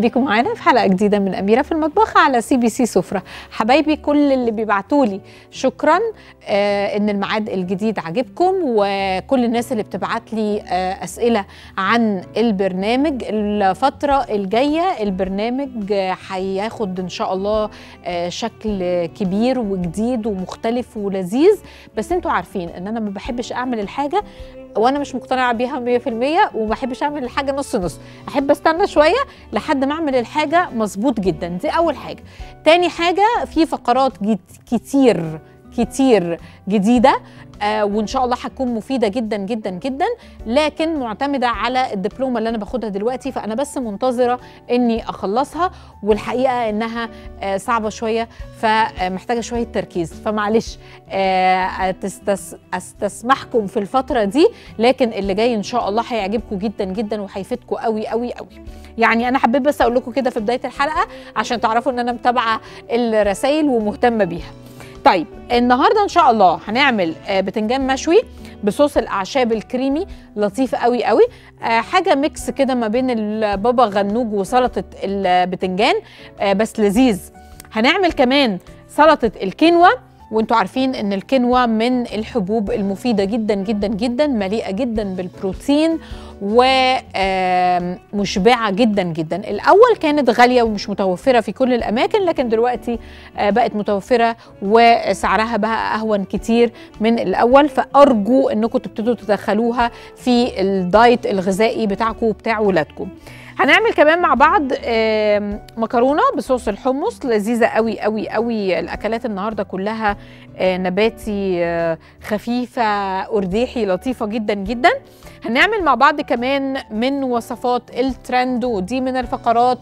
بيكم معانا في حلقه جديده من اميره في المطبخ على سي بي سي سفره حبايبي كل اللي بيبعتوا لي شكرا آه ان الميعاد الجديد عجبكم وكل الناس اللي بتبعت لي آه اسئله عن البرنامج الفتره الجايه البرنامج آه، هياخد ان شاء الله آه شكل كبير وجديد ومختلف ولذيذ بس انتوا عارفين ان انا ما بحبش اعمل الحاجه وانا مش مقتنعه بيها 100% وما بحبش اعمل الحاجه نص نص احب استنى شويه لحد ما اعمل الحاجه مظبوط جدا دي اول حاجه تاني حاجه في فقرات جد كتير كتير جديده آه وان شاء الله هتكون مفيده جدا جدا جدا لكن معتمده على الدبلومه اللي انا باخدها دلوقتي فانا بس منتظره اني اخلصها والحقيقه انها آه صعبه شويه فمحتاجه شويه تركيز فمعلش آه تستس استسمحكم في الفتره دي لكن اللي جاي ان شاء الله هيعجبكم جدا جدا وهيفيدكم قوي قوي قوي يعني انا حبيت بس اقول لكم كده في بدايه الحلقه عشان تعرفوا ان انا متابعه الرسائل ومهتمه بيها طيب النهارده ان شاء الله هنعمل آه، بتنجان مشوي بصوص الاعشاب الكريمي لطيف قوي قوي آه، حاجه ميكس كده ما بين البابا غنوج وسلطه البتنجان آه، بس لذيذ هنعمل كمان سلطه الكينوا وانتوا عارفين ان الكينوا من الحبوب المفيده جدا جدا جدا مليئه جدا بالبروتين ومشبعه جدا جدا الاول كانت غاليه ومش متوفره في كل الاماكن لكن دلوقتي آه، بقت متوفره وسعرها بقى اهون كتير من الاول فارجو انكم تبتدوا تدخلوها في الدايت الغذائي بتاعكم وبتاع ولادكم هنعمل كمان مع بعض آم، مكرونه بصوص الحمص لذيذه قوي قوي قوي الاكلات النهارده كلها آه، نباتي آه، خفيفه ارديحي لطيفه جدا جدا هنعمل مع بعض كمان من وصفات الترند ودي من الفقرات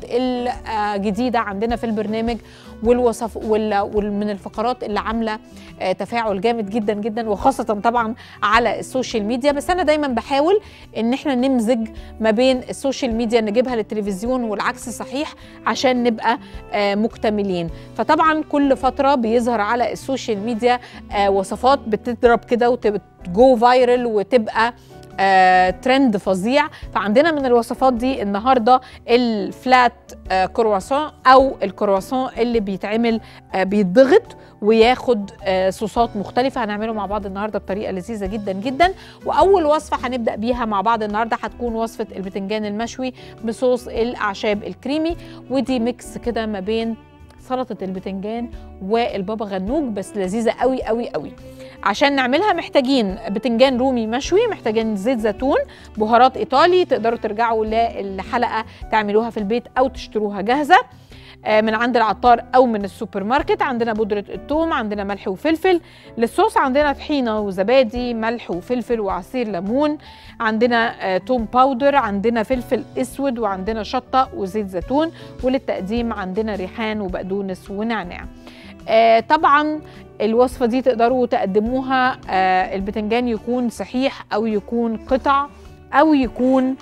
الجديده عندنا في البرنامج والوصف وال ومن الفقرات اللي عامله آه، تفاعل جامد جدا جدا وخاصه طبعا على السوشيال ميديا بس انا دايما بحاول ان احنا نمزج ما بين السوشيال ميديا نجيبها للتلفزيون والعكس صحيح عشان نبقى آه، مكتملين فطبعا كل فتره بيظهر على السوشيال ميديا آه، وصفات بتضرب كده وتجو فايرل وتبقى آه، ترند فظيع فعندنا من الوصفات دي النهارده الفلات آه، كرواسون او الكرواسون اللي بيتعمل آه، بيتضغط وياخد آه، صوصات مختلفه هنعمله مع بعض النهارده بطريقه لذيذه جدا جدا واول وصفه هنبدا بيها مع بعض النهارده هتكون وصفه البتنجان المشوي بصوص الاعشاب الكريمي ودي ميكس كده ما بين سلطه البتنجان والبابا غنوج بس لذيذه قوي قوي قوي عشان نعملها محتاجين بتنجان رومي مشوي محتاجين زيت زيتون بهارات ايطالي تقدروا ترجعوا للحلقه تعملوها في البيت او تشتروها جاهزه آه، من عند العطار او من السوبر ماركت عندنا بودره الثوم عندنا ملح وفلفل للصوص عندنا طحينه وزبادي ملح وفلفل وعصير ليمون عندنا آه، توم باودر عندنا فلفل اسود وعندنا شطه وزيت زيتون وللتقديم عندنا ريحان وبقدونس ونعناع آه، طبعا الوصفه دي تقدروا تقدموها آه، البتنجان يكون صحيح او يكون قطع او يكون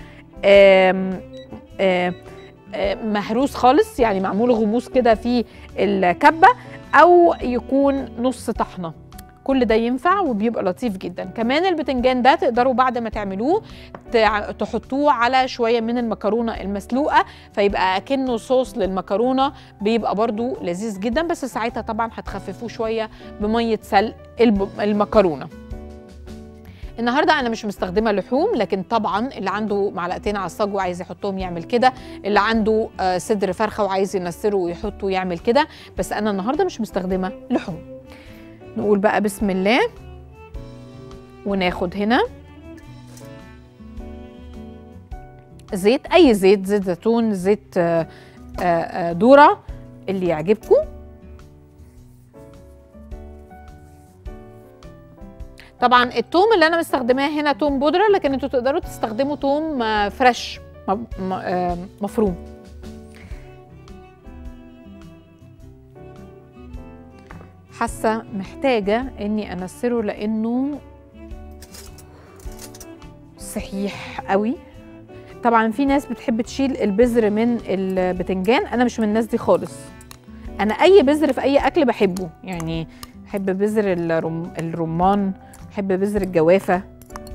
آم، آم، آم، مهروس خالص يعني معمول غموس كده في الكبه او يكون نص طحنه كل ده ينفع وبيبقى لطيف جدا كمان البتنجان ده تقدروا بعد ما تعملوه تع- تحطوه على شويه من المكرونه المسلوقه فيبقى اكنه صوص للمكرونه بيبقى برضو لذيذ جدا بس ساعتها طبعا هتخففوه شويه بميه سلق الب- المكرونه النهارده انا مش مستخدمه لحوم لكن طبعا اللي عنده معلقتين عصاج وعايز يحطهم يعمل كده اللي عنده آه، صدر فرخه وعايز ينسره ويحطه يعمل كده بس انا النهارده مش مستخدمه لحوم نقول بقى بسم الله وناخد هنا زيت اي زيت زيت زيتون زيت آه، آه، آه، ذره اللي يعجبكم طبعا التوم اللي انا مستخدماه هنا توم بودره لكن انتوا تقدروا تستخدموا توم آه، فريش م- م- آه، مفروم حاسه محتاجه اني انسره لانه صحيح قوي طبعا في ناس بتحب تشيل البذر من البتنجان انا مش من الناس دي خالص انا اي بذر في اي اكل بحبه يعني بحب بذر الرم... الرمان بحب بذر الجوافه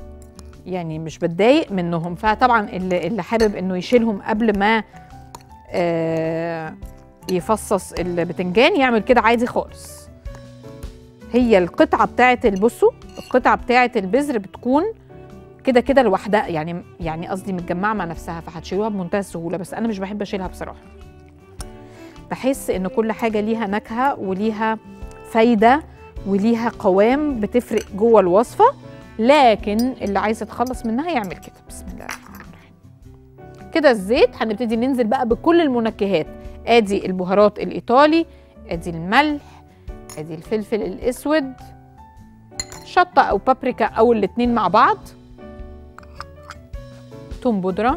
يعني مش بتضايق منهم فطبعا اللي, اللي حابب انه يشيلهم قبل ما آه يفصص البتنجان يعمل كده عادي خالص هي القطعه بتاعه البصوا القطعه بتاعه البذر بتكون كده كده لوحدها يعني يعني قصدي متجمعه مع نفسها فهتشيلوها بمنتهى السهوله بس انا مش بحب اشيلها بصراحه بحس ان كل حاجه ليها نكهه وليها فايده وليها قوام بتفرق جوه الوصفه لكن اللي عايز يتخلص منها يعمل كده بسم الله الرحمن الرحيم كده الزيت هنبتدي ننزل بقى بكل المنكهات ادي البهارات الايطالي ادي الملح ادي الفلفل الاسود شطه او بابريكا او الاتنين مع بعض توم بودره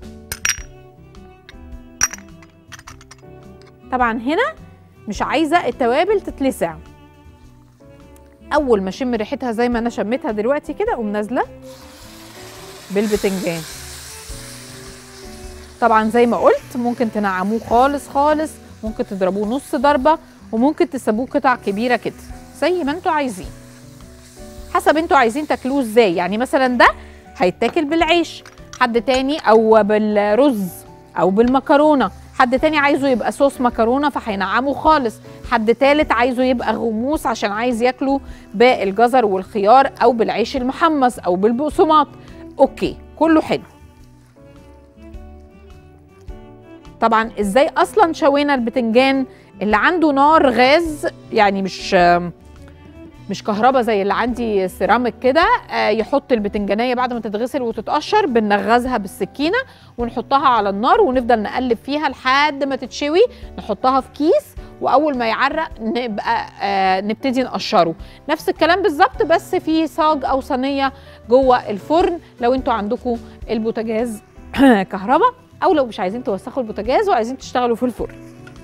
طبعا هنا مش عايزه التوابل تتلسع اول ما اشم ريحتها زي ما انا شميتها دلوقتي كده اقوم نازله بالبتنجان طبعا زي ما قلت ممكن تنعموه خالص خالص ممكن تضربوه نص ضربه وممكن تسيبوه قطع كبيره كده زي ما انتوا عايزين حسب انتوا عايزين تاكلوه ازاي يعني مثلا ده هيتاكل بالعيش حد تاني او بالرز او بالمكرونه حد تاني عايزه يبقى صوص مكرونه فهينعمه خالص حد تالت عايزه يبقى غموس عشان عايز ياكله بالجزر والخيار او بالعيش المحمص او بالبقسماط اوكي كله حلو طبعا ازاي اصلا شوينا البتنجان اللي عنده نار غاز يعني مش مش كهرباء زي اللي عندي سيراميك كده آه، يحط البتنجانيه بعد ما تتغسل وتتقشر بنغزها بالسكينه ونحطها على النار ونفضل نقلب فيها لحد ما تتشوي نحطها في كيس واول ما يعرق نبقى آه نبتدي نقشره نفس الكلام بالظبط بس في صاج او صينيه جوه الفرن لو انتوا عندكم البوتاجاز كهرباء او لو مش عايزين توسخوا البوتاجاز وعايزين تشتغلوا في الفرن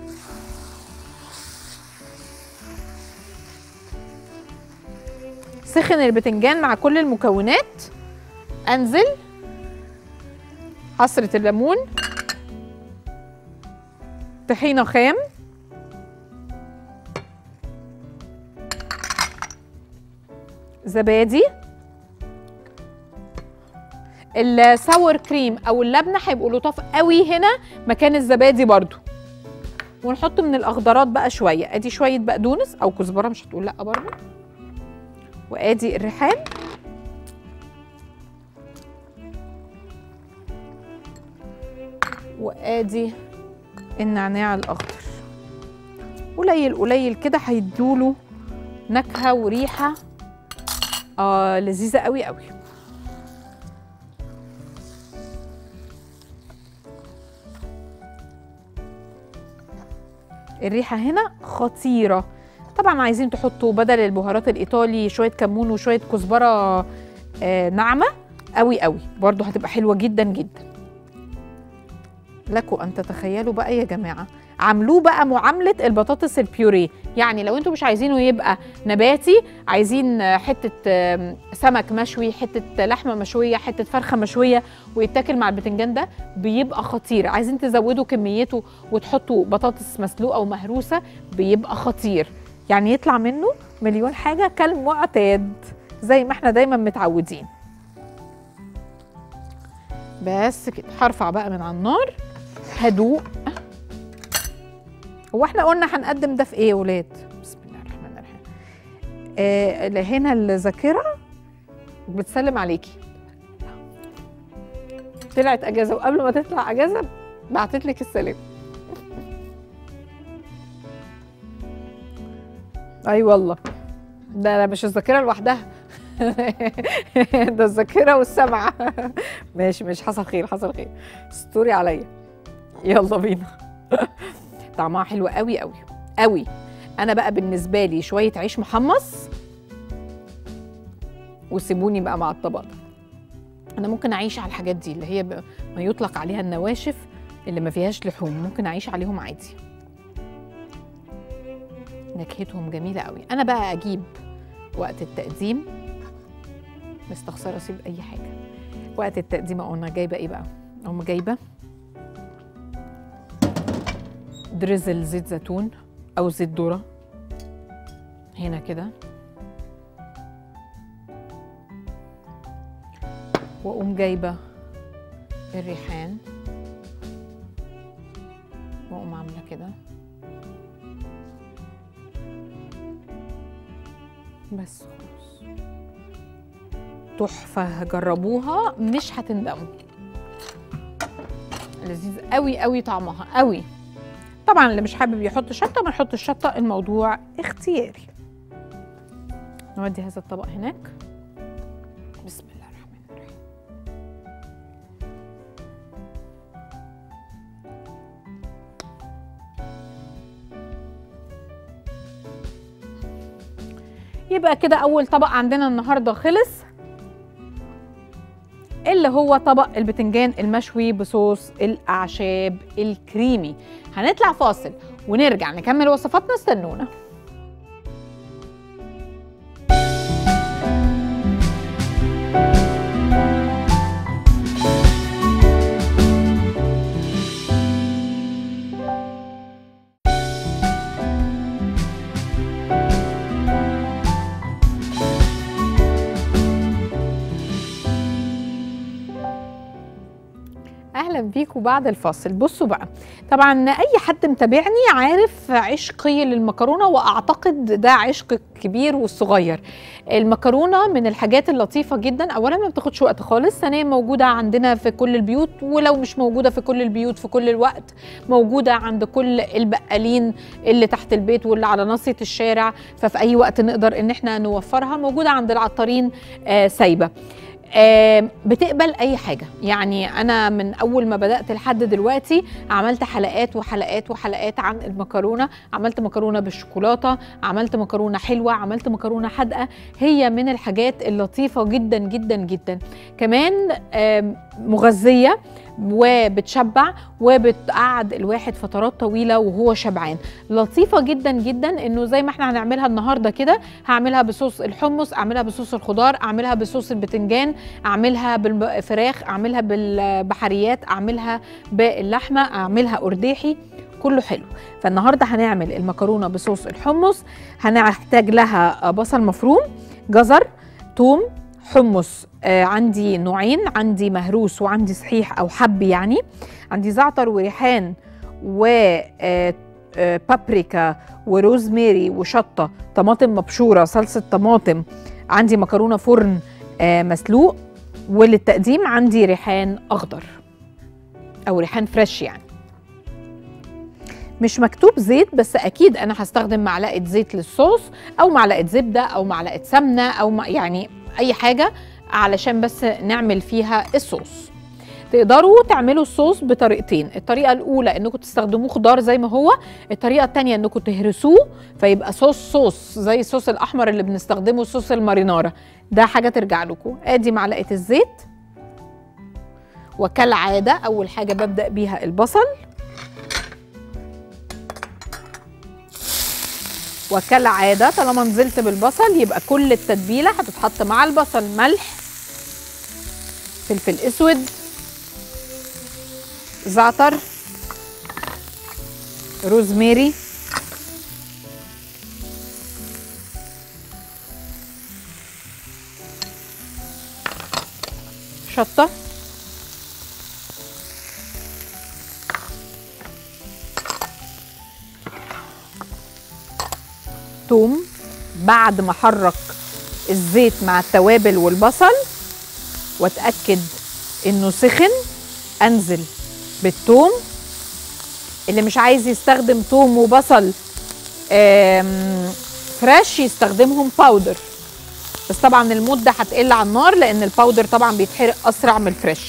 سخن البتنجان مع كل المكونات انزل عصرة الليمون طحينة خام زبادي الساور كريم او اللبنه هيبقوا لطاف قوي هنا مكان الزبادي برضو ونحط من الاخضرات بقى شويه ادي شويه بقدونس او كزبره مش هتقول لا برضو وادي الريحان وادي النعناع الاخضر قليل قليل كده هيدوله نكهه وريحه آه لذيذه قوي قوي الريحه هنا خطيره طبعا عايزين تحطوا بدل البهارات الايطالي شويه كمون وشويه كزبره آه ناعمه قوي قوي برضو هتبقى حلوه جدا جدا لكم ان تتخيلوا بقى يا جماعه عاملوه بقى معامله البطاطس البيوريه يعني لو انتم مش عايزينه يبقى نباتي عايزين حته آم، سمك مشوي حته لحمه مشويه حته فرخه مشويه ويتاكل مع البتنجان ده بيبقى خطير عايزين تزودوا كميته وتحطوا بطاطس مسلوقه ومهروسه بيبقى خطير يعني يطلع منه مليون حاجه كالمعتاد زي ما احنا دايما متعودين بس كده هرفع بقى من على النار هدوء هو احنا قلنا هنقدم ده في ايه يا ولاد بسم الله الرحمن الرحيم آه اللي هنا الذاكره بتسلم عليكي طلعت اجازه وقبل ما تطلع اجازه بعتت لك السلام اي والله ده مش الذاكره لوحدها ده الذاكره والسمع ماشي ماشي حصل خير حصل خير استوري عليا يلا بينا طعمها حلو قوي قوي قوي انا بقى بالنسبه لي شويه عيش محمص وسيبوني بقى مع الطبق ده انا ممكن اعيش على الحاجات دي اللي هي ب- ما يطلق عليها النواشف اللي ما فيهاش لحوم ممكن اعيش عليهم عادي نكهتهم جميله قوي انا بقى اجيب وقت التقديم مستخسره اسيب اي حاجه وقت التقديم اقوم أنا جايبه ايه بقى اقوم جايبه دريزل زيت زيتون او زيت ذره هنا كده واقوم جايبه الريحان واقوم عامله كده بس خلاص تحفه جربوها مش هتندموا لذيذ قوي قوي طعمها قوي طبعا اللي مش حابب يحط شطه ما يحطش شطه الموضوع اختياري نودي هذا الطبق هناك بسم الله الرحمن الرحيم يبقى كده اول طبق عندنا النهارده خلص اللي هو طبق البتنجان المشوي بصوص الاعشاب الكريمي هنطلع فاصل ونرجع نكمل وصفاتنا استنونا اهلا بيكم بعد الفاصل بصوا بقى طبعا اي حد متابعني عارف عشقي للمكرونه واعتقد ده عشق كبير والصغير المكرونه من الحاجات اللطيفه جدا اولا ما بتاخدش وقت خالص ثانيا موجوده عندنا في كل البيوت ولو مش موجوده في كل البيوت في كل الوقت موجوده عند كل البقالين اللي تحت البيت واللي على ناصيه الشارع ففي اي وقت نقدر ان احنا نوفرها موجوده عند العطارين آه سايبه آه بتقبل اي حاجه يعني انا من اول ما بدات لحد دلوقتي عملت حلقات وحلقات وحلقات عن المكرونه عملت مكرونه بالشوكولاته عملت مكرونه حلوه عملت مكرونه حادقه هي من الحاجات اللطيفه جدا جدا جدا كمان آه مغذيه وبتشبع وبتقعد الواحد فترات طويله وهو شبعان لطيفه جدا جدا انه زي ما احنا هنعملها النهارده كده هعملها بصوص الحمص اعملها بصوص الخضار اعملها بصوص البتنجان اعملها بالفراخ اعملها بالبحريات اعملها باللحمه اعملها ارداحي كله حلو فالنهارده هنعمل المكرونه بصوص الحمص هنحتاج لها بصل مفروم جزر توم حمص آه عندي نوعين عندي مهروس وعندي صحيح او حب يعني عندي زعتر وريحان و آه آه بابريكا وروزميري وشطه طماطم مبشوره صلصه طماطم عندي مكرونه فرن آه مسلوق وللتقديم عندي ريحان اخضر او ريحان فريش يعني مش مكتوب زيت بس اكيد انا هستخدم معلقه زيت للصوص او معلقه زبده او معلقه سمنه او يعني اي حاجه علشان بس نعمل فيها الصوص تقدروا تعملوا الصوص بطريقتين الطريقه الاولى انكم تستخدموه خضار زي ما هو الطريقه الثانيه انكم تهرسوه فيبقى صوص صوص زي الصوص الاحمر اللي بنستخدمه صوص المارينارا ده حاجه ترجع لكم ادي معلقه الزيت وكالعاده اول حاجه ببدا بيها البصل وكالعادة طالما نزلت بالبصل يبقى كل التتبيلة هتتحط مع البصل ملح فلفل اسود زعتر روزميري شطة توم بعد ما احرك الزيت مع التوابل والبصل واتاكد انه سخن انزل بالثوم اللي مش عايز يستخدم ثوم وبصل فريش يستخدمهم باودر بس طبعا المده هتقل على النار لان الباودر طبعا بيتحرق اسرع من الفريش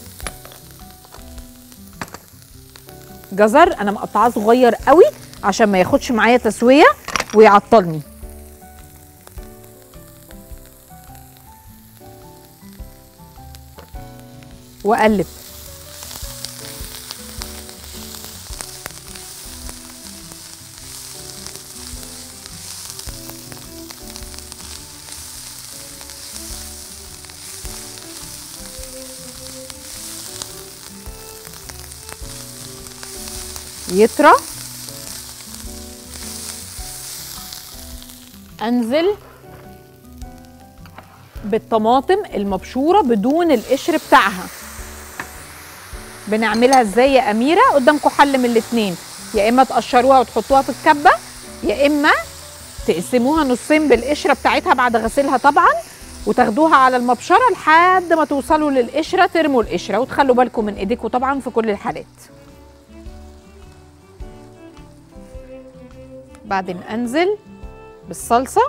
جزر انا مقطعاه صغير قوي عشان ما ياخدش معايا تسويه ويعطلني واقلب يطرى انزل بالطماطم المبشوره بدون القشر بتاعها بنعملها ازاي يا اميره قدامكم حل من الاتنين يا اما تقشروها وتحطوها في الكبه يا اما تقسموها نصين بالقشره بتاعتها بعد غسيلها طبعا وتاخدوها على المبشره لحد ما توصلوا للقشره ترموا القشره وتخلوا بالكم من ايديكم طبعا في كل الحالات بعدين انزل بالصلصه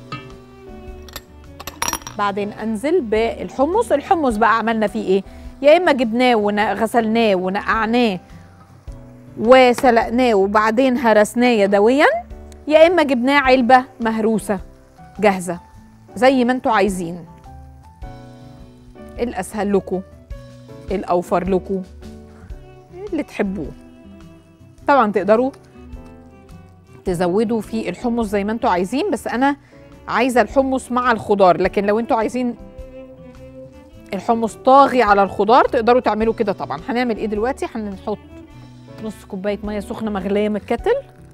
بعدين انزل بالحمص الحمص بقى عملنا فيه ايه يا اما جبناه وغسلناه ونقعناه وسلقناه وبعدين هرسناه يدويا يا اما جبناه علبه مهروسه جاهزه زي ما انتوا عايزين الاسهل لكم الاوفر لكم اللي تحبوه طبعا تقدروا تزودوا في الحمص زي ما انتوا عايزين بس انا عايزه الحمص مع الخضار لكن لو انتوا عايزين الحمص طاغي على الخضار تقدروا تعملوا كده طبعا هنعمل ايه دلوقتي هنحط نص كوبايه ميه سخنه مغليه من الكتل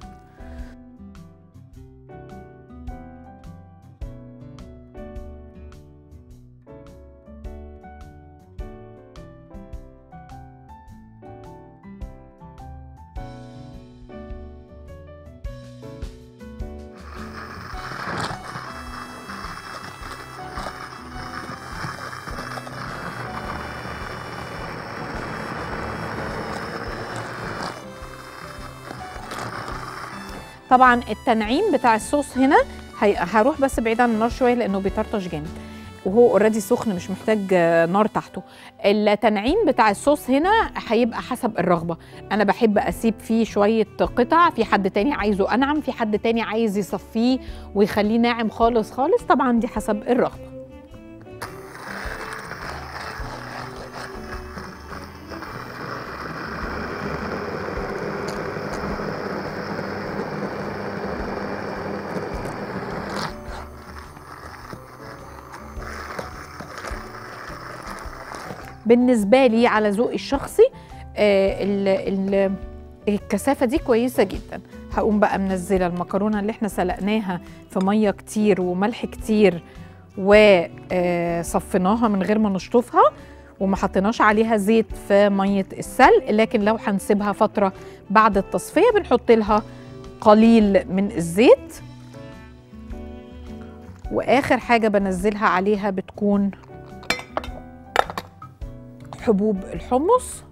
طبعا التنعيم بتاع الصوص هنا هي- هروح بس بعيد عن النار شويه لانه بيطرطش جامد وهو اوريدي سخن مش محتاج آه، نار تحته التنعيم بتاع الصوص هنا هيبقى حسب الرغبه انا بحب اسيب فيه شويه قطع في حد تاني عايزه انعم في حد تاني عايز يصفيه ويخليه ناعم خالص خالص طبعا دي حسب الرغبه بالنسبه لي على ذوقي الشخصي آه، ال ال الكثافه دي كويسه جدا هقوم بقى منزله المكرونه اللي احنا سلقناها في ميه كتير وملح كتير وصفيناها من غير ما نشطفها وما حطيناش عليها زيت في ميه السلق لكن لو هنسيبها فتره بعد التصفيه بنحط لها قليل من الزيت واخر حاجه بنزلها عليها بتكون حبوب الحمص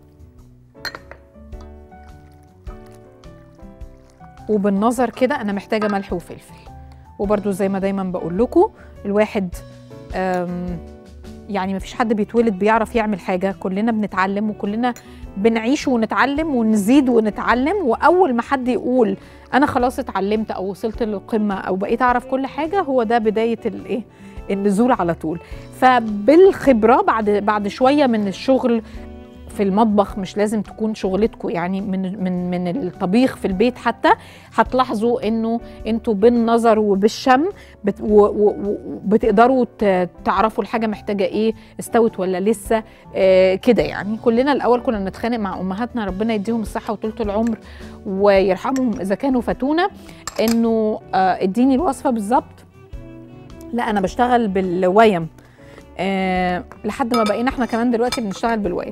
وبالنظر كده انا محتاجه ملح وفلفل وبرده زي ما دايما بقول لكم الواحد أم، يعني مفيش حد بيتولد بيعرف يعمل حاجه كلنا بنتعلم وكلنا بنعيش ونتعلم ونزيد ونتعلم واول ما حد يقول انا خلاص اتعلمت او وصلت للقمه او بقيت اعرف كل حاجه هو ده بدايه الايه النزول على طول فبالخبره بعد بعد شويه من الشغل في المطبخ مش لازم تكون شغلتكم يعني من من من الطبيخ في البيت حتى هتلاحظوا انه انتوا بالنظر وبالشم بت و- و- و- بتقدروا ت- تعرفوا الحاجه محتاجه ايه استوت ولا لسه آه كده يعني كلنا الاول كنا نتخانق مع امهاتنا ربنا يديهم الصحه وطولة العمر ويرحمهم اذا كانوا فاتونا انه آه اديني الوصفه بالظبط لا انا بشتغل بالويم آه لحد ما بقينا احنا كمان دلوقتي بنشتغل بالويم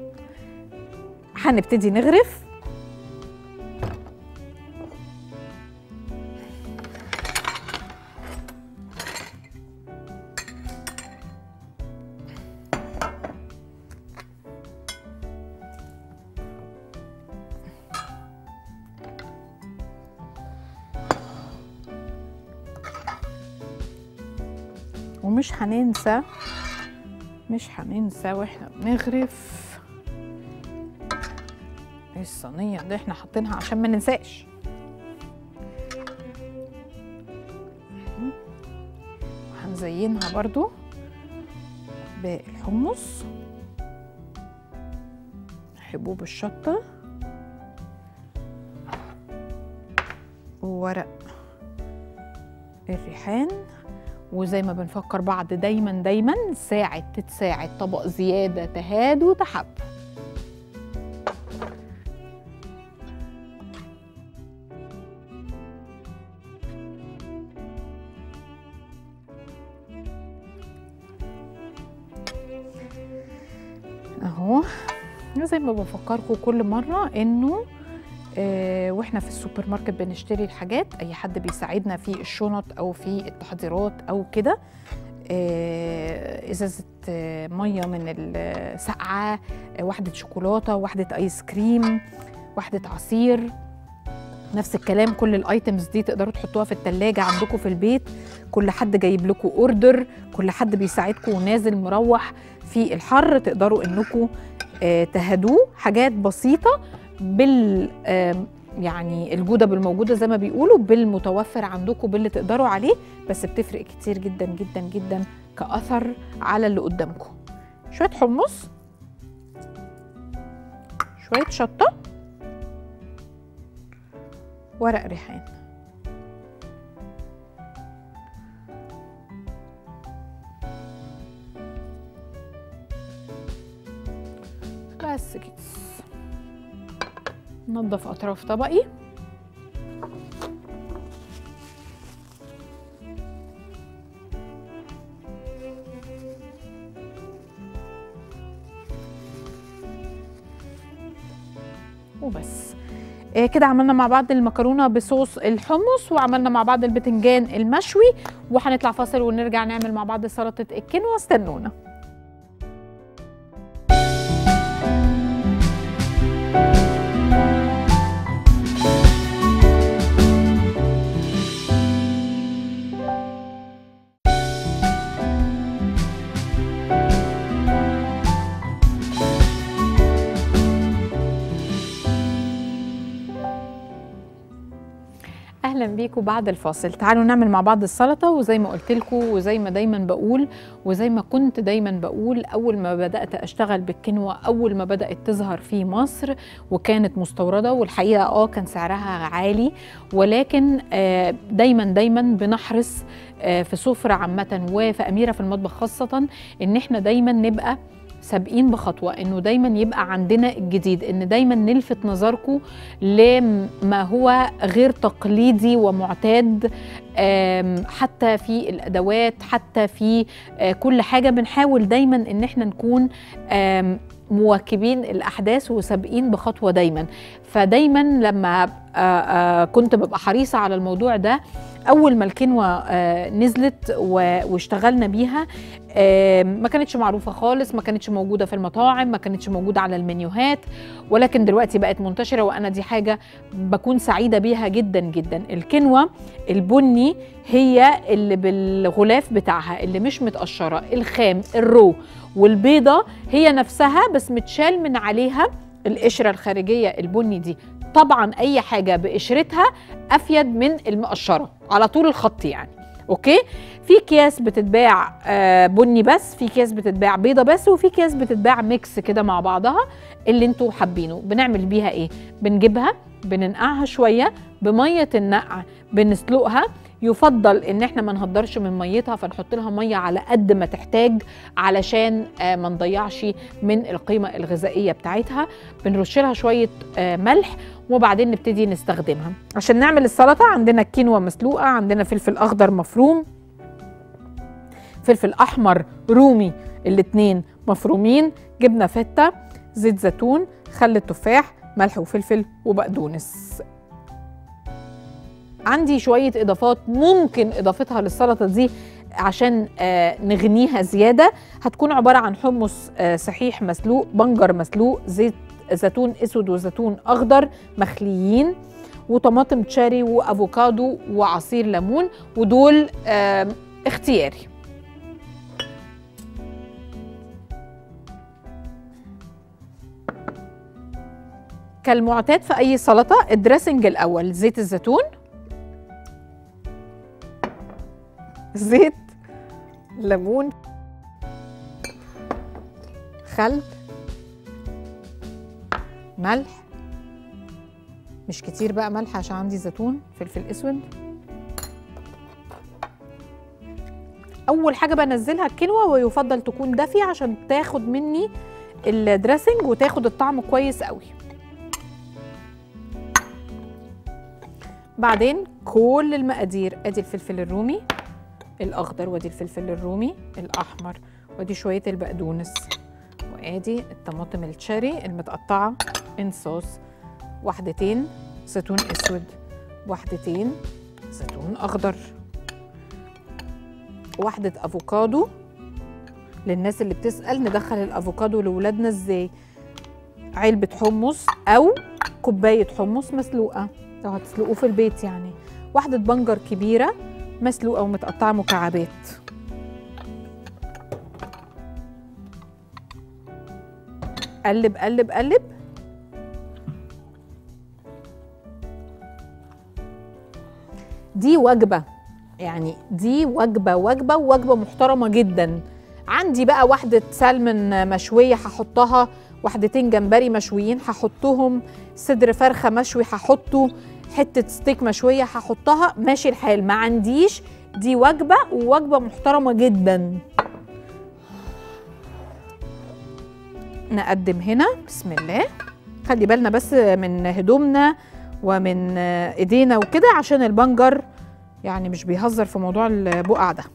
هنبتدي نغرف ومش هننسى مش هننسى واحنا بنغرف الصينية اللي احنا حاطينها عشان ما ننساش هنزينها برضو بالحمص حبوب الشطة وورق الريحان وزي ما بنفكر بعض دايما دايما ساعد تتساعد طبق زيادة تهاد وتحب اهو زي ما بفكركم كل مرة انه آه، واحنا في السوبر ماركت بنشتري الحاجات اي حد بيساعدنا في الشنط او في التحضيرات او كده آه، ازازه آه، ميه من السقعه آه، واحده شوكولاته واحده ايس كريم واحده عصير نفس الكلام كل الايتمز دي تقدروا تحطوها في التلاجة عندكم في البيت كل حد جايب لكم اوردر كل حد بيساعدكم ونازل مروح في الحر تقدروا انكم آه، تهدوه حاجات بسيطه بال آم، يعني الجوده بالموجوده زي ما بيقولوا بالمتوفر عندكم باللي تقدروا عليه بس بتفرق كتير جدا جدا جدا كاثر على اللي قدامكم شويه حمص شويه شطه ورق ريحان بس كده نضف اطراف طبقي وبس آه، كده عملنا مع بعض المكرونه بصوص الحمص وعملنا مع بعض البتنجان المشوي وهنطلع فاصل ونرجع نعمل مع بعض سلطه الكينوا استنونا اهلا بيكم بعد الفاصل تعالوا نعمل مع بعض السلطه وزي ما قلت لكم وزي ما دايما بقول وزي ما كنت دايما بقول اول ما بدات اشتغل بالكنوه اول ما بدات تظهر في مصر وكانت مستورده والحقيقه اه كان سعرها عالي ولكن آه دايما دايما بنحرص آه في سفره عامه وفي اميره في المطبخ خاصه ان احنا دايما نبقى سابقين بخطوه انه دايما يبقى عندنا الجديد ان دايما نلفت نظركم لما هو غير تقليدي ومعتاد آم، حتى في الادوات حتى في آه، كل حاجه بنحاول دايما ان احنا نكون آم، مواكبين الاحداث وسابقين بخطوه دايما فدايما لما آه، آه، كنت ببقى حريصه على الموضوع ده اول ما الكنوه آه، نزلت و- واشتغلنا بيها آه، ما كانتش معروفه خالص ما كانتش موجوده في المطاعم ما كانتش موجوده على المنيوهات ولكن دلوقتي بقت منتشره وانا دي حاجه بكون سعيده بيها جدا جدا الكنوه البني هي اللي بالغلاف بتاعها اللي مش متقشره الخام الرو والبيضه هي نفسها بس متشال من عليها القشره الخارجيه البني دي طبعا اي حاجه بقشرتها افيد من المقشره على طول الخط يعني اوكي في اكياس بتتباع آه، بني بس في اكياس بتتباع بيضه بس وفي اكياس بتتباع ميكس كده مع بعضها اللي انتوا حابينه بنعمل بيها ايه بنجيبها بننقعها شويه بميه النقع بنسلقها يفضل ان احنا ما نهدرش من ميتها فنحط لها ميه على قد ما تحتاج علشان آه، ما نضيعش من القيمه الغذائيه بتاعتها بنرش لها شويه آه، ملح وبعدين نبتدي نستخدمها عشان نعمل السلطه عندنا الكينوا مسلوقه عندنا فلفل اخضر مفروم فلفل احمر رومي الاتنين مفرومين جبنه فته زيت زيتون خل التفاح ملح وفلفل وبقدونس عندي شويه اضافات ممكن اضافتها للسلطه دي عشان آه نغنيها زياده هتكون عباره عن حمص آه صحيح مسلوق بنجر مسلوق زيت زيتون اسود وزيتون اخضر مخليين وطماطم تشاري وافوكادو وعصير ليمون ودول آه اختياري كالمعتاد في اي سلطه الدريسنج الاول زيت الزيتون زيت ليمون خل ملح مش كتير بقى ملح عشان عندي زيتون فلفل اسود اول حاجه بنزلها الكنوه ويفضل تكون دافيه عشان تاخد مني الدريسنج وتاخد الطعم كويس قوي بعدين كل المقادير ادي الفلفل الرومي الاخضر وادي الفلفل الرومي الاحمر وادي شويه البقدونس وادي الطماطم التشيري المتقطعه ان صوص واحدتين زيتون اسود واحدتين زيتون اخضر واحدة افوكادو للناس اللي بتسأل ندخل الافوكادو لولادنا ازاي علبة حمص او كوباية حمص مسلوقة لو هتسلقوه في البيت يعني واحدة بنجر كبيرة مسلوقة ومتقطعة مكعبات قلب قلب قلب دي وجبة يعني دي وجبة وجبة وجبة محترمة جدا عندي بقى واحدة سلمون مشوية هحطها واحدتين جمبري مشويين هحطهم صدر فرخة مشوي هحطه حتة ستيك مشوية هحطها ماشي الحال ما عنديش دي وجبة ووجبة محترمة جدا نقدم هنا بسم الله خلي بالنا بس من هدومنا ومن ايدينا وكده عشان البنجر يعني مش بيهزر في موضوع البقع ده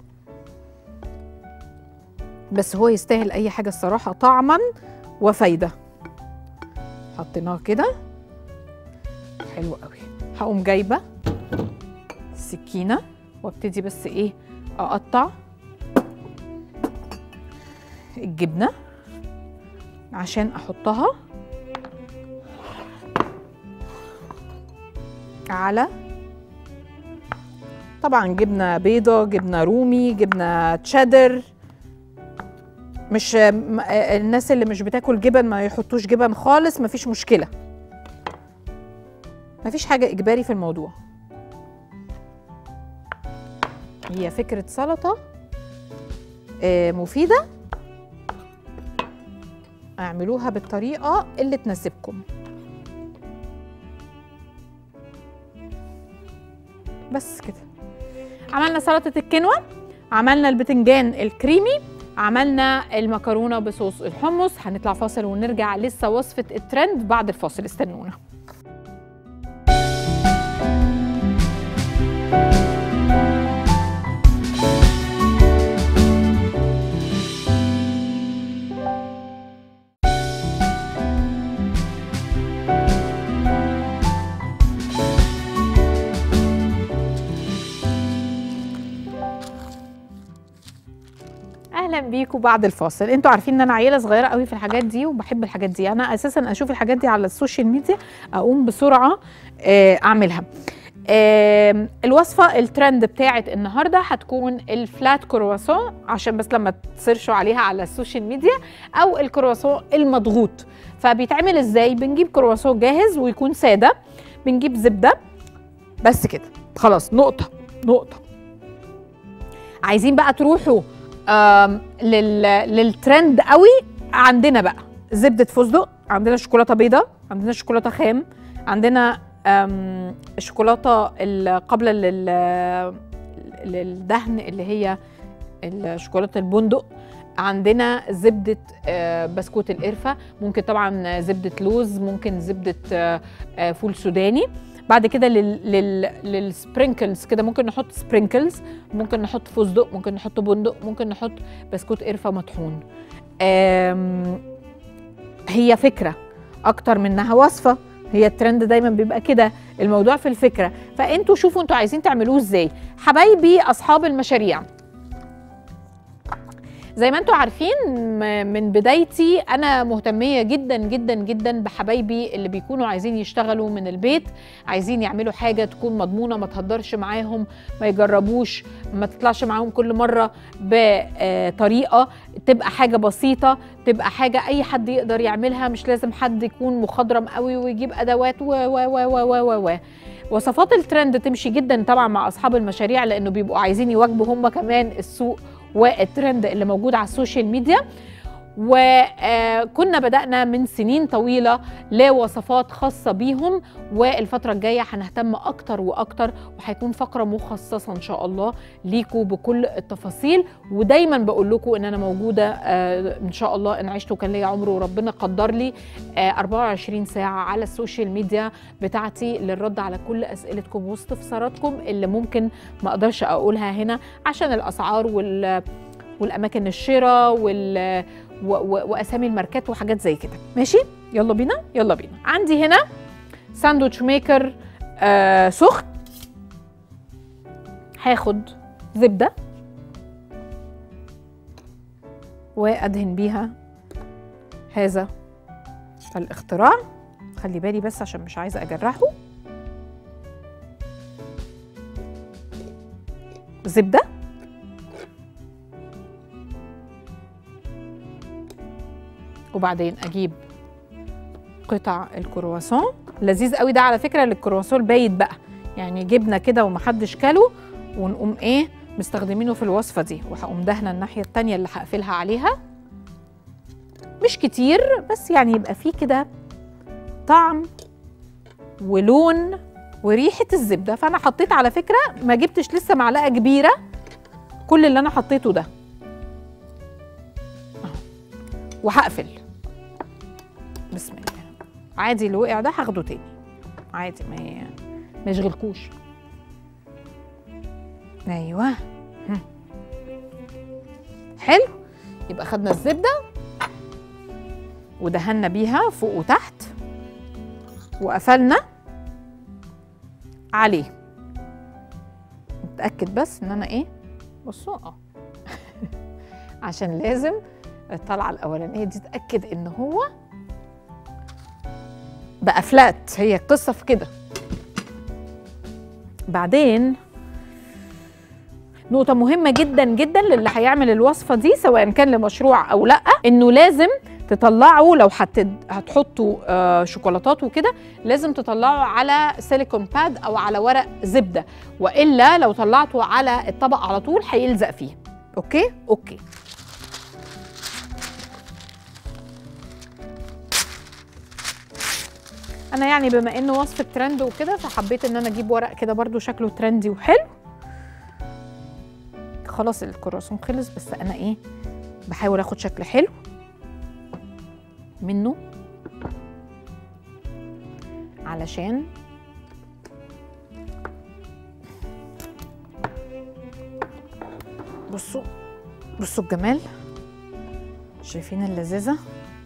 بس هو يستاهل اي حاجه الصراحه طعما وفايده حطيناه كده حلو قوي هقوم جايبه سكينه وابتدي بس ايه اقطع الجبنه عشان احطها على طبعا جبنه بيضه جبنه رومي جبنه تشيدر مش م- الناس اللي مش بتاكل جبن ما يحطوش جبن خالص مفيش مشكله مفيش حاجه اجباري في الموضوع هي فكره سلطه آه، مفيده اعملوها بالطريقه اللي تناسبكم بس كده عملنا سلطه الكنوه عملنا البتنجان الكريمي عملنا المكرونه بصوص الحمص هنطلع فاصل ونرجع لسه وصفه الترند بعد الفاصل استنونا اهلا بيكم بعد الفاصل انتوا عارفين ان انا عيله صغيره قوي في الحاجات دي وبحب الحاجات دي انا اساسا اشوف الحاجات دي على السوشيال ميديا اقوم بسرعه آه، اعملها آم، الوصفه الترند بتاعت النهارده هتكون الفلات كرواسون عشان بس لما تسيرشوا عليها على السوشيال ميديا او الكرواسون المضغوط فبيتعمل ازاي بنجيب كرواسون جاهز ويكون ساده بنجيب زبده بس كده خلاص نقطه نقطه عايزين بقى تروحوا آم، لل... للترند قوي عندنا بقى زبده فستق عندنا شوكولاته بيضاء عندنا شوكولاته خام عندنا آم، الشوكولاته ال- قبل لل... للدهن اللي هي الشوكولاته البندق عندنا زبده آه، بسكوت القرفه ممكن طبعا زبده لوز ممكن زبده آه، آه، فول سوداني بعد كده لل... لل... للسبرينكلز كده ممكن نحط سبرينكلز ممكن نحط فستق ممكن نحط بندق ممكن نحط بسكوت قرفه مطحون آم، هي فكره اكتر منها وصفه هي الترند دايما بيبقى كده الموضوع في الفكره فانتوا شوفوا انتوا عايزين تعملوه ازاي حبايبي اصحاب المشاريع زي ما انتوا عارفين م- من بدايتي انا مهتميه جدا جدا جدا بحبايبي اللي بيكونوا عايزين يشتغلوا من البيت عايزين يعملوا حاجه تكون مضمونه ما تهدرش معاهم ما يجربوش ما تطلعش معاهم كل مره بطريقه تبقى حاجه بسيطه تبقى حاجه اي حد يقدر يعملها مش لازم حد يكون مخضرم قوي ويجيب ادوات و و و و و و, و. وصفات الترند تمشي جدا طبعا مع اصحاب المشاريع لانه بيبقوا عايزين يواجبوا هم كمان السوق والترند اللي موجود على السوشيال ميديا وكنا بدأنا من سنين طويلة لوصفات خاصة بيهم والفترة الجاية هنهتم أكتر وأكتر وهيكون فقرة مخصصة إن شاء الله ليكوا بكل التفاصيل ودايما بقول لكم إن أنا موجودة آه، إن شاء الله إن عشت وكان ليا عمر وربنا قدر لي آه، 24 ساعة على السوشيال ميديا بتاعتي للرد على كل أسئلتكم واستفساراتكم اللي ممكن ما أقدرش أقولها هنا عشان الأسعار وال والاماكن الشراء وال و... و... واسامي الماركات وحاجات زي كده ماشي يلا بينا يلا بينا عندي هنا ساندوتش ميكر آه سخن هاخد زبده وادهن بيها هذا الاختراع خلي بالي بس عشان مش عايزه اجرحه زبده وبعدين اجيب قطع الكرواسون لذيذ قوي ده على فكره للكرواسون البايت بقى يعني جبنه كده ومحدش كله ونقوم ايه مستخدمينه في الوصفه دي وهقوم دهنه الناحيه التانية اللي هقفلها عليها مش كتير بس يعني يبقى فيه كده طعم ولون وريحه الزبده فانا حطيت على فكره ما جبتش لسه معلقه كبيره كل اللي انا حطيته ده أهو. وهقفل بسم الله عادي اللي وقع ده هاخده تاني عادي ما ي- ما يشغلكوش ايوه هم. حلو يبقى خدنا الزبده ودهنا بيها فوق وتحت وقفلنا عليه اتاكد بس ان انا ايه بصوا اه عشان لازم الطلعه الاولانيه دي اتاكد ان هو بقى فلات هي القصه في كده بعدين نقطة مهمة جدا جدا للي هيعمل الوصفة دي سواء كان لمشروع أو لأ إنه لازم تطلعوا لو هتد... هتحطوا آه شوكولاتات وكده لازم تطلعوا على سيليكون باد أو على ورق زبدة وإلا لو طلعتوا على الطبق على طول هيلزق فيه أوكي؟ أوكي انا يعني بما انه وصفه ترند وكده فحبيت ان انا اجيب ورق كده برضو شكله ترندي وحلو خلاص الكرواسون خلص بس انا ايه بحاول اخد شكل حلو منه علشان بصوا بصوا الجمال شايفين اللذاذه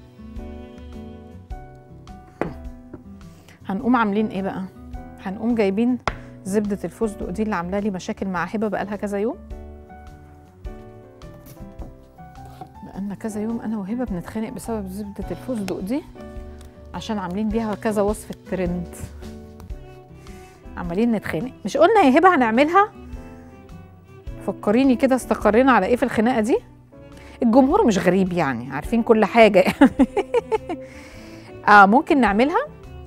هنقوم عاملين ايه بقى هنقوم جايبين زبده الفستق دي اللي عامله لي مشاكل مع هبه بقالها كذا يوم بقالنا كذا يوم انا وهبه بنتخانق بسبب زبده الفستق دي عشان عاملين بيها كذا وصفه ترند عمالين نتخانق مش قلنا يا هبه هنعملها فكريني كده استقرينا على ايه في الخناقه دي الجمهور مش غريب يعني عارفين كل حاجه اه ممكن نعملها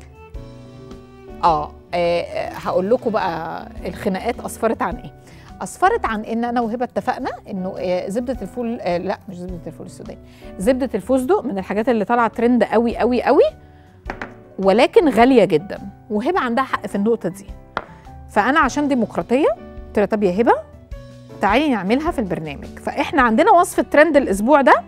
اه, آه هقول لكم بقى الخناقات اسفرت عن ايه اسفرت عن ان انا وهبه اتفقنا انه آه زبده الفول آه لا مش زبده الفول السوداني زبده الفستق من الحاجات اللي طالعه ترند قوي قوي قوي ولكن غاليه جدا وهبه عندها حق في النقطه دي فانا عشان ديمقراطيه قلت لها طب يا هبه تعالي نعملها في البرنامج فاحنا عندنا وصفه ترند الاسبوع ده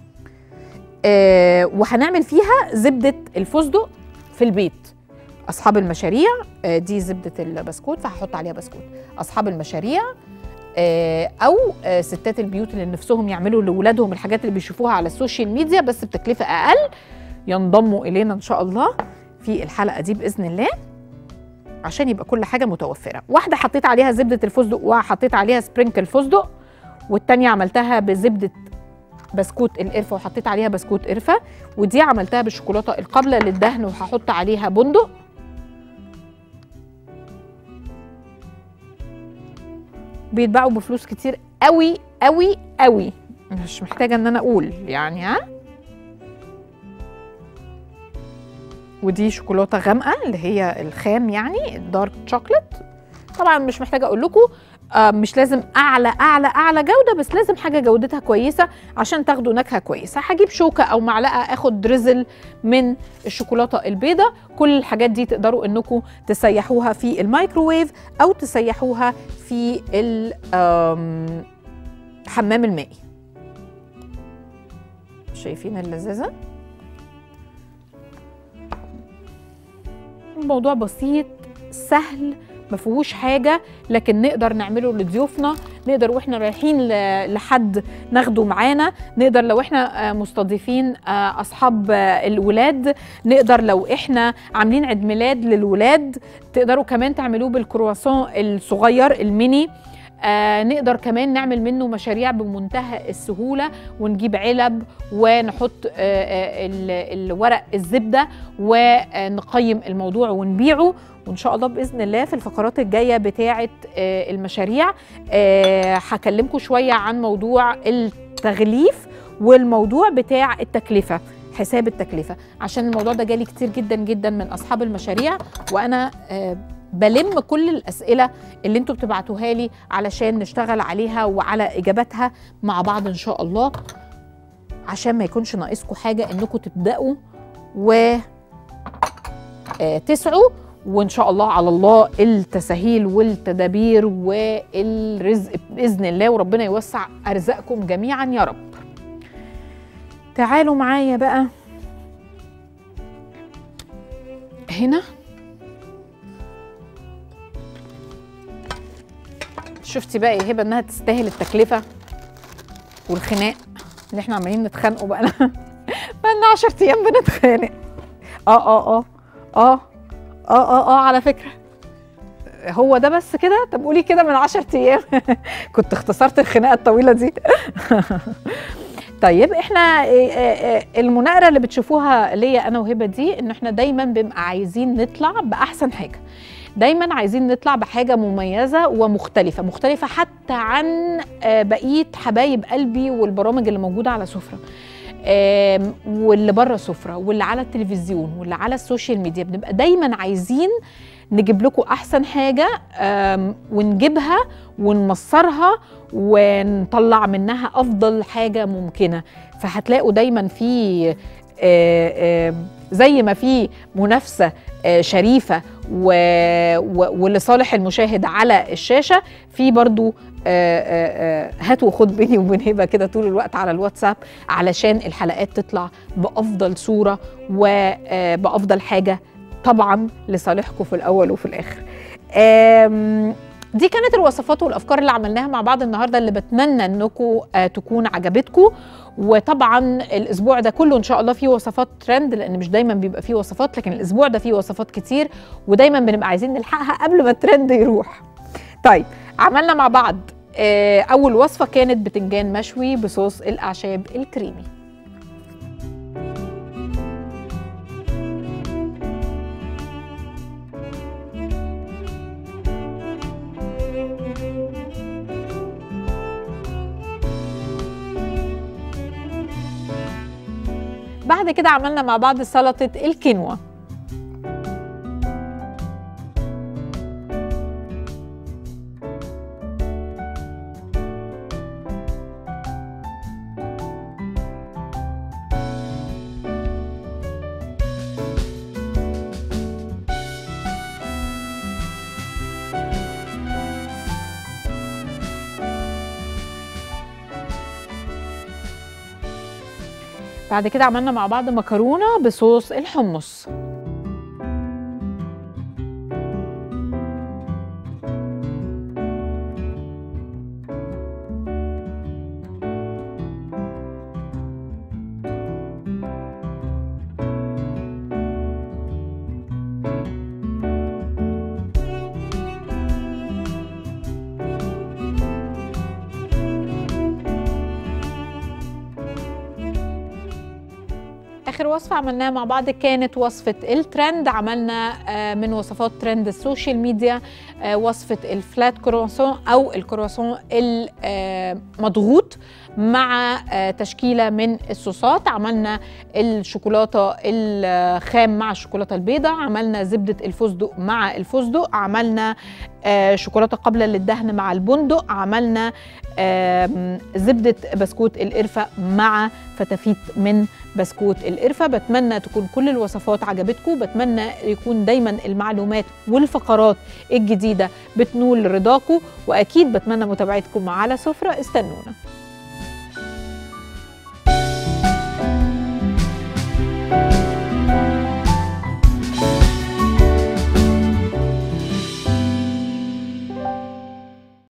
آه وهنعمل فيها زبده الفستق في البيت اصحاب المشاريع آه دي زبده البسكوت فهحط عليها بسكوت اصحاب المشاريع آه او آه ستات البيوت اللي نفسهم يعملوا لاولادهم الحاجات اللي بيشوفوها على السوشيال ميديا بس بتكلفه اقل ينضموا الينا ان شاء الله في الحلقه دي باذن الله عشان يبقى كل حاجه متوفره واحده حطيت عليها زبده الفستق وحطيت عليها سبرينكل فستق والتانية عملتها بزبده بسكوت القرفه وحطيت عليها بسكوت قرفه ودي عملتها بالشوكولاته القابله للدهن وهحط عليها بندق بيتباعوا بفلوس كتير قوي قوي قوي مش محتاجه ان انا اقول يعني ها ودي شوكولاته غامقه اللي هي الخام يعني الدارك شوكليت طبعا مش محتاجه اقول لكم آه مش لازم اعلى اعلى اعلى جوده بس لازم حاجه جودتها كويسه عشان تاخدوا نكهه كويسه هجيب شوكه او معلقه اخد دريزل من الشوكولاته البيضاء كل الحاجات دي تقدروا انكم تسيحوها في الميكروويف او تسيحوها في الحمام المائي شايفين اللذاذه الموضوع بسيط سهل ما فيهوش حاجه لكن نقدر نعمله لضيوفنا نقدر واحنا رايحين ل- لحد ناخده معانا نقدر لو احنا آه، مستضيفين آه، اصحاب آه، الولاد نقدر لو احنا عاملين عيد ميلاد للولاد تقدروا كمان تعملوه بالكرواسون الصغير الميني آه نقدر كمان نعمل منه مشاريع بمنتهى السهولة ونجيب علب ونحط آه آه ال- الورق الزبدة ونقيم الموضوع ونبيعه وان شاء الله باذن الله في الفقرات الجايه بتاعه آه المشاريع آه هكلمكم شويه عن موضوع التغليف والموضوع بتاع التكلفه حساب التكلفه عشان الموضوع ده جالي كتير جدا جدا من اصحاب المشاريع وانا آه بلم كل الاسئله اللي انتوا بتبعتوها لي علشان نشتغل عليها وعلى اجاباتها مع بعض ان شاء الله عشان ما يكونش ناقصكم حاجه انكم تبداوا و آه، تسعوا وان شاء الله على الله التساهيل والتدابير والرزق باذن الله وربنا يوسع ارزاقكم جميعا يا رب تعالوا معايا بقى هنا شفتي بقى يا هبه انها تستاهل التكلفه والخناق اللي احنا عمالين نتخانقوا بقى بقى لنا 10 ايام بنتخانق اه اه اه اه اه اه اه على فكره هو ده بس كده طب قولي كده من 10 ايام كنت اختصرت الخناقه الطويله دي طيب احنا إيه، إيه، إيه، المناقره اللي بتشوفوها ليا انا وهبه دي ان احنا دايما بنبقى عايزين نطلع باحسن حاجه دايما عايزين نطلع بحاجه مميزه ومختلفه مختلفه حتى عن آه، بقيه حبايب قلبي والبرامج اللي موجوده على سفره آم، واللي بره سفره واللي على التلفزيون واللي على السوشيال ميديا بنبقى دايما عايزين نجيب لكم احسن حاجه آم، ونجيبها ونمصرها ونطلع منها افضل حاجه ممكنه فهتلاقوا دايما في آه، آه، زي ما في منافسه آه، شريفه و... و... ولصالح المشاهد على الشاشه في برضو آه، آه، آه، هات وخد بيني وبين هبه كده طول الوقت على الواتساب علشان الحلقات تطلع بافضل صوره وبافضل حاجه طبعا لصالحكم في الاول وفي الاخر آم، دي كانت الوصفات والافكار اللي عملناها مع بعض النهارده اللي بتمنى انكم تكون عجبتكم وطبعا الاسبوع ده كله ان شاء الله فيه وصفات ترند لان مش دايما بيبقى فيه وصفات لكن الاسبوع ده فيه وصفات كتير ودايما بنبقى عايزين نلحقها قبل ما الترند يروح طيب عملنا مع بعض آه، اول وصفه كانت بتنجان مشوي بصوص الاعشاب الكريمي بعد كده عملنا مع بعض سلطه الكينوا بعد كده عملنا مع بعض مكرونه بصوص الحمص اخر وصفه عملناها مع بعض كانت وصفه الترند عملنا آه، من وصفات ترند السوشيال ميديا آه، وصفه الفلات كرواسون او الكرواسون المضغوط مع آه، تشكيله من الصوصات عملنا الشوكولاته الخام مع الشوكولاته البيضاء عملنا زبده الفستق مع الفستق عملنا آه، شوكولاته قابله للدهن مع البندق عملنا آم، زبده بسكوت القرفه مع فتافيت من بسكوت القرفه بتمنى تكون كل الوصفات عجبتكم بتمنى يكون دايما المعلومات والفقرات الجديده بتنول رضاكم واكيد بتمنى متابعتكم على سفره استنونا